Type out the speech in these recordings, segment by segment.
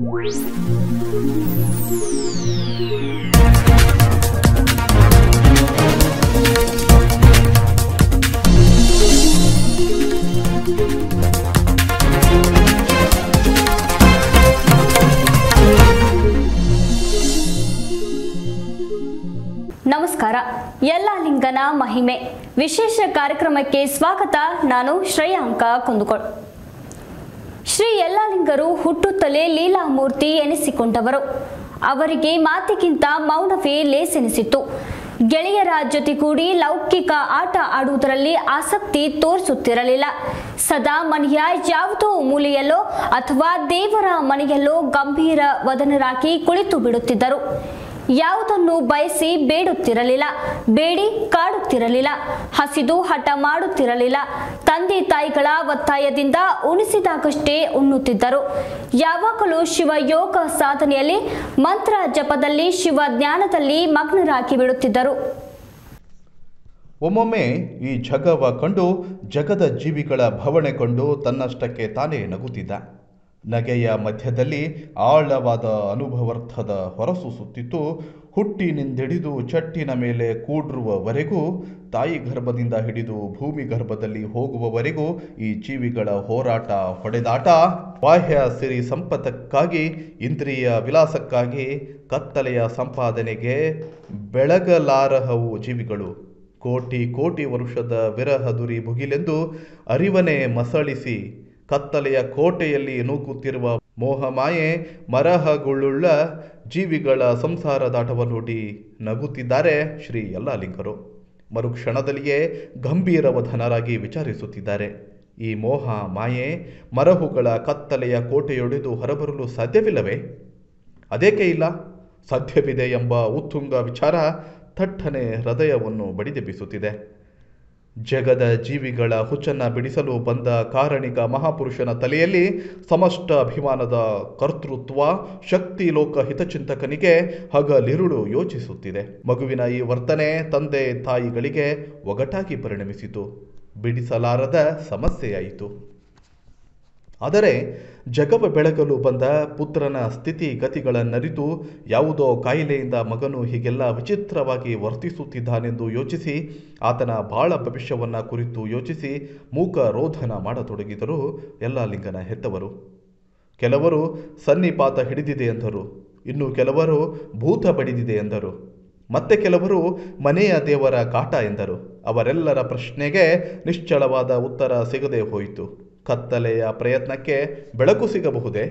ನಮಸ್ಕಾರ ಎಲ್ಲ ಲಿಂಗನ ಮಹಿಮೆ ವಿಶೇಷ ಕಾರ್ಯಕ್ರಮಕ್ಕೆ ಸ್ವಾಗತ ನಾನು ಶ್ರೇಯಾಂಕ ಕುಂದುಕೋಳ್ ಶ್ರೀ ಯಲ್ಲಾಲಿಂಗರು ಹುಟ್ಟುತ್ತಲೇ ಲೀಲಾಮೂರ್ತಿ ಎನಿಸಿಕೊಂಡವರು ಅವರಿಗೆ ಮಾತಿಗಿಂತ ಮೌನವೇ ಲೇಸೆನಿಸಿತ್ತು ಗೆಳೆಯರ ಜೊತೆಗೂಡಿ ಲೌಕಿಕ ಆಟ ಆಡುವುದರಲ್ಲಿ ಆಸಕ್ತಿ ತೋರಿಸುತ್ತಿರಲಿಲ್ಲ ಸದಾ ಮನೆಯ ಯಾವುದೋ ಮೂಲೆಯಲ್ಲೋ ಅಥವಾ ದೇವರ ಮನೆಯಲ್ಲೋ ಗಂಭೀರ ವದನರಾಗಿ ಕುಳಿತು ಬಿಡುತ್ತಿದ್ದರು ಯಾವುದನ್ನು ಬಯಸಿ ಬೇಡುತ್ತಿರಲಿಲ್ಲ ಬೇಡಿ ಕಾಡುತ್ತಿರಲಿಲ್ಲ ಹಸಿದು ಹಠ ಮಾಡುತ್ತಿರಲಿಲ್ಲ ತಂದೆ ತಾಯಿಗಳ ಒತ್ತಾಯದಿಂದ ಉಣಿಸಿದಾಗಷ್ಟೇ ಉಣ್ಣುತ್ತಿದ್ದರು ಯಾವಾಗಲೂ ಶಿವ ಯೋಗ ಸಾಧನೆಯಲ್ಲಿ ಮಂತ್ರ ಜಪದಲ್ಲಿ ಶಿವ ಜ್ಞಾನದಲ್ಲಿ ಮಗ್ನರಾಗಿ ಬಿಡುತ್ತಿದ್ದರು ಒಮ್ಮೊಮ್ಮೆ ಈ ಜಗವ ಕಂಡು ಜಗದ ಜೀವಿಗಳ ಭವಣೆ ಕೊಂಡು ತನ್ನಷ್ಟಕ್ಕೆ ತಾನೇ ನಗುತ್ತಿದ್ದ ನಗೆಯ ಮಧ್ಯದಲ್ಲಿ ಆಳವಾದ ಅನುಭವಾರ್ಥದ ಹೊರಸೂಸುತ್ತಿತ್ತು ಹುಟ್ಟಿನಿಂದಿಡಿದು ಚಟ್ಟಿನ ಮೇಲೆ ಕೂಡಿರುವವರೆಗೂ ತಾಯಿ ಗರ್ಭದಿಂದ ಹಿಡಿದು ಭೂಮಿ ಗರ್ಭದಲ್ಲಿ ಹೋಗುವವರೆಗೂ ಈ ಜೀವಿಗಳ ಹೋರಾಟ ಹೊಡೆದಾಟ ಬಾಹ್ಯ ಸಿರಿ ಸಂಪತ್ತಕ್ಕಾಗಿ ಇಂದ್ರಿಯ ವಿಲಾಸಕ್ಕಾಗಿ ಕತ್ತಲೆಯ ಸಂಪಾದನೆಗೆ ಬೆಳಗಲಾರಹವು ಜೀವಿಗಳು ಕೋಟಿ ಕೋಟಿ ವರುಷದ ವಿರಹ ದುರಿ ಭುಗಿಲೆಂದು ಅರಿವನೆ ಮಸಳಿಸಿ ಕತ್ತಲೆಯ ಕೋಟೆಯಲ್ಲಿ ನೂಕುತ್ತಿರುವ ಮೋಹಮಾಯೆ ಮರಹಗುಳ್ಳುಳ್ಳ ಜೀವಿಗಳ ಸಂಸಾರದಾಟವನ್ನೊಡ್ಡಿ ನಗುತ್ತಿದ್ದಾರೆ ಶ್ರೀ ಯಲ್ಲಾಲಿಂಗರು ಮರುಕ್ಷಣದಲ್ಲಿಯೇ ಗಂಭೀರವಧನರಾಗಿ ವಿಚಾರಿಸುತ್ತಿದ್ದಾರೆ ಈ ಮೋಹ ಮಾಯೆ ಮರಹುಗಳ ಕತ್ತಲೆಯ ಕೋಟೆಯೊಡೆದು ಹೊರಬರಲು ಸಾಧ್ಯವಿಲ್ಲವೇ ಅದೇಕೆ ಇಲ್ಲ ಸಾಧ್ಯವಿದೆ ಎಂಬ ಉತ್ತುಂಗ ವಿಚಾರ ಥಟ್ಟನೆ ಹೃದಯವನ್ನು ಬಡಿದೆಬ್ಬಿಸುತ್ತಿದೆ ಜಗದ ಜೀವಿಗಳ ಹುಚ್ಚನ್ನ ಬಿಡಿಸಲು ಬಂದ ಕಾರಣಿಕ ಮಹಾಪುರುಷನ ತಲೆಯಲ್ಲಿ ಸಮಷ್ಟ ಅಭಿಮಾನದ ಕರ್ತೃತ್ವ ಶಕ್ತಿ ಲೋಕ ಹಿತಚಿಂತಕನಿಗೆ ಹಗಲಿರುಳು ಯೋಚಿಸುತ್ತಿದೆ ಮಗುವಿನ ಈ ವರ್ತನೆ ತಂದೆ ತಾಯಿಗಳಿಗೆ ಒಗಟಾಗಿ ಪರಿಣಮಿಸಿತು ಬಿಡಿಸಲಾರದ ಸಮಸ್ಯೆಯಾಯಿತು ಆದರೆ ಜಗವ ಬೆಳಗಲು ಬಂದ ಪುತ್ರನ ಸ್ಥಿತಿ ಗತಿಗಳನ್ನರಿತು ಯಾವುದೋ ಕಾಯಿಲೆಯಿಂದ ಮಗನು ಹೀಗೆಲ್ಲ ವಿಚಿತ್ರವಾಗಿ ವರ್ತಿಸುತ್ತಿದ್ದಾನೆಂದು ಯೋಚಿಸಿ ಆತನ ಬಾಳ ಭವಿಷ್ಯವನ್ನ ಕುರಿತು ಯೋಚಿಸಿ ಮೂಕ ರೋಧನ ಮಾಡತೊಡಗಿದರು ಎಲ್ಲ ಲಿಂಗನ ಹೆತ್ತವರು ಕೆಲವರು ಸನ್ನಿಪಾತ ಹಿಡಿದಿದೆ ಎಂದರು ಇನ್ನು ಕೆಲವರು ಭೂತ ಬಡಿದಿದೆ ಎಂದರು ಮತ್ತೆ ಕೆಲವರು ಮನೆಯ ದೇವರ ಕಾಟ ಎಂದರು ಅವರೆಲ್ಲರ ಪ್ರಶ್ನೆಗೆ ನಿಶ್ಚಳವಾದ ಉತ್ತರ ಸಿಗದೆ ಹೋಯಿತು ಕತ್ತಲೆಯ ಪ್ರಯತ್ನಕ್ಕೆ ಬೆಳಕು ಸಿಗಬಹುದೇ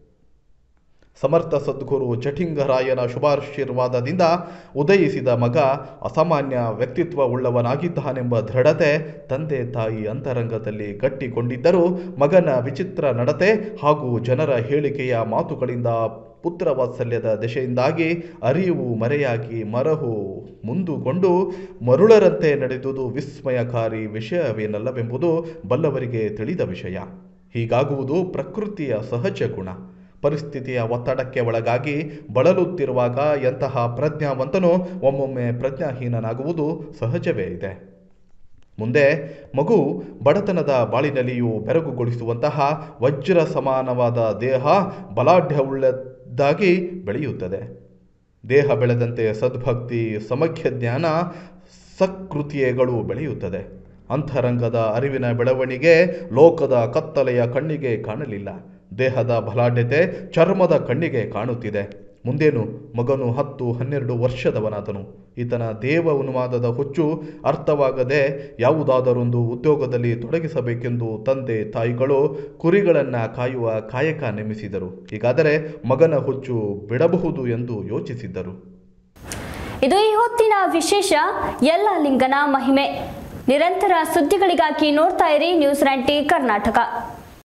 ಸಮರ್ಥ ಸದ್ಗುರು ಜಠಿಂಗರಾಯನ ಶುಭಾಶೀರ್ವಾದದಿಂದ ಉದಯಿಸಿದ ಮಗ ಅಸಾಮಾನ್ಯ ವ್ಯಕ್ತಿತ್ವ ಉಳ್ಳವನಾಗಿದ್ದಾನೆಂಬ ದೃಢತೆ ತಂದೆ ತಾಯಿ ಅಂತರಂಗದಲ್ಲಿ ಗಟ್ಟಿಕೊಂಡಿದ್ದರೂ ಮಗನ ವಿಚಿತ್ರ ನಡತೆ ಹಾಗೂ ಜನರ ಹೇಳಿಕೆಯ ಮಾತುಗಳಿಂದ ಪುತ್ರ ವಾತ್ಸಲ್ಯದ ದೆಸೆಯಿಂದಾಗಿ ಅರಿವು ಮರೆಯಾಗಿ ಮರಹು ಮುಂದುಕೊಂಡು ಮರುಳರಂತೆ ನಡೆದುದು ವಿಸ್ಮಯಕಾರಿ ವಿಷಯವೇನಲ್ಲವೆಂಬುದು ಬಲ್ಲವರಿಗೆ ತಿಳಿದ ವಿಷಯ ಹೀಗಾಗುವುದು ಪ್ರಕೃತಿಯ ಸಹಜ ಗುಣ ಪರಿಸ್ಥಿತಿಯ ಒತ್ತಡಕ್ಕೆ ಒಳಗಾಗಿ ಬಳಲುತ್ತಿರುವಾಗ ಎಂತಹ ಪ್ರಜ್ಞಾವಂತನು ಒಮ್ಮೊಮ್ಮೆ ಪ್ರಜ್ಞಾಹೀನನಾಗುವುದು ಸಹಜವೇ ಇದೆ ಮುಂದೆ ಮಗು ಬಡತನದ ಬಾಳಿನಲ್ಲಿಯೂ ಬೆರಗುಗೊಳಿಸುವಂತಹ ವಜ್ರ ಸಮಾನವಾದ ದೇಹ ಬಲಾಢ್ಯವುಳ್ಳದ್ದಾಗಿ ಬೆಳೆಯುತ್ತದೆ ದೇಹ ಬೆಳೆದಂತೆ ಸದ್ಭಕ್ತಿ ಸಮಖ್ಯ ಜ್ಞಾನ ಸಕೃತಿಯಗಳು ಬೆಳೆಯುತ್ತದೆ ಅಂತರಂಗದ ಅರಿವಿನ ಬೆಳವಣಿಗೆ ಲೋಕದ ಕತ್ತಲೆಯ ಕಣ್ಣಿಗೆ ಕಾಣಲಿಲ್ಲ ದೇಹದ ಬಲಾಢ್ಯತೆ ಚರ್ಮದ ಕಣ್ಣಿಗೆ ಕಾಣುತ್ತಿದೆ ಮುಂದೇನು ಮಗನು ಹತ್ತು ಹನ್ನೆರಡು ವರ್ಷದವನಾದನು ಈತನ ದೇವ ಉನ್ಮಾದದ ಹುಚ್ಚು ಅರ್ಥವಾಗದೆ ಯಾವುದಾದರೊಂದು ಉದ್ಯೋಗದಲ್ಲಿ ತೊಡಗಿಸಬೇಕೆಂದು ತಂದೆ ತಾಯಿಗಳು ಕುರಿಗಳನ್ನು ಕಾಯುವ ಕಾಯಕ ನೇಮಿಸಿದರು ಹೀಗಾದರೆ ಮಗನ ಹುಚ್ಚು ಬಿಡಬಹುದು ಎಂದು ಯೋಚಿಸಿದ್ದರು ಇದು ಈ ಹೊತ್ತಿನ ವಿಶೇಷ ಎಲ್ಲ ಲಿಂಗನ ಮಹಿಮೆ ನಿರಂತರ ಸುದ್ದಿಗಳಿಗಾಗಿ ನೋಡ್ತಾ ಇರಿ ನ್ಯೂಸ್ ನೈಂಟಿ ಕರ್ನಾಟಕ